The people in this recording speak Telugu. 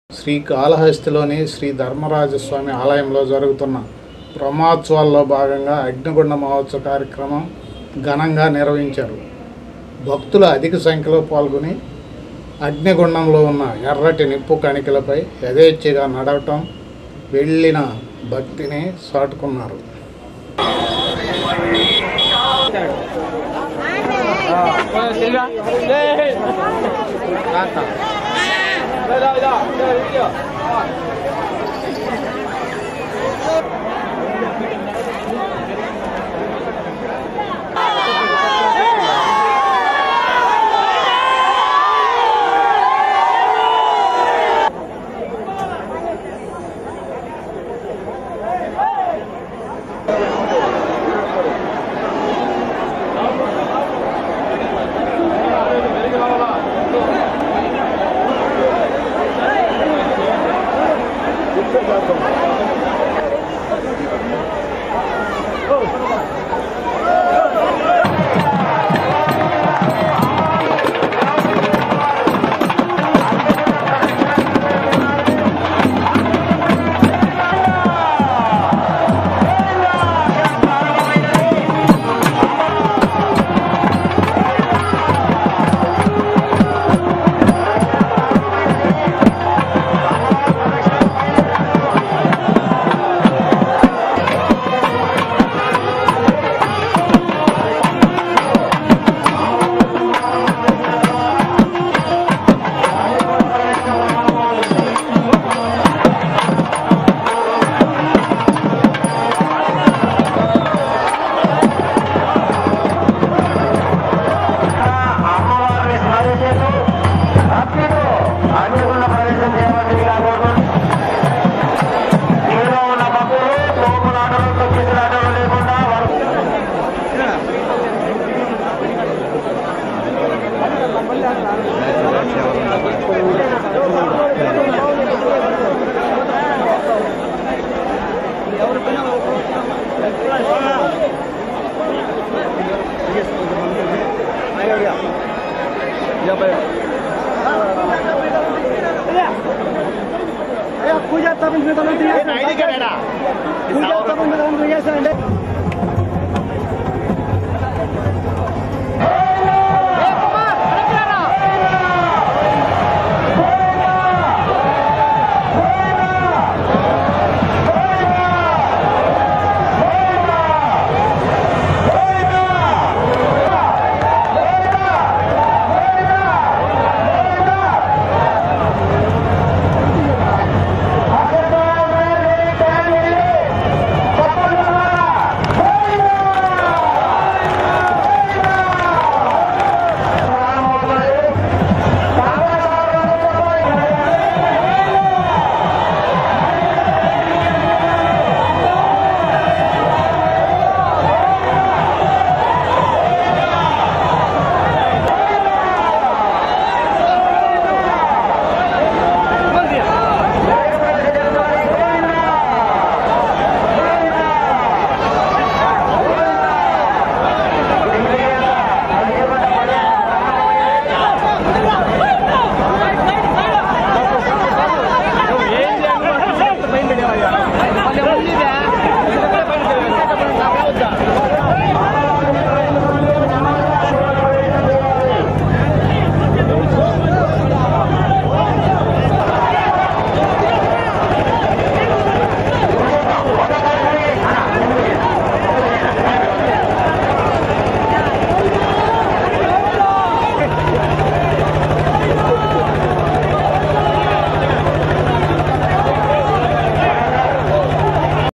శ్రీకాళహస్తిలోని శ్రీ ధర్మరాజస్వామి ఆలయంలో జరుగుతున్న బ్రహ్మోత్సవాల్లో భాగంగా అగ్నిగుండ మహోత్సవ కార్యక్రమం ఘనంగా నిర్వహించారు భక్తులు అధిక సంఖ్యలో పాల్గొని అగ్నిగుండంలో ఉన్న ఎర్రటి నిప్పు కణికలపై యథేచ్ఛగా నడవటం వెళ్ళిన భక్తిని సాటుకున్నారు అమ్మవారిని స్మరించేస్తూ భక్తితో అగ్నిగుండ ప్రవేశం చేయవలసిందిగా కోరుతున్నాను ఇందులో ఉన్న భక్తులు తోపులాటలు తొక్కిసలాటలు లేకుండా వారు పూజ తప్పని పూజ తప్పని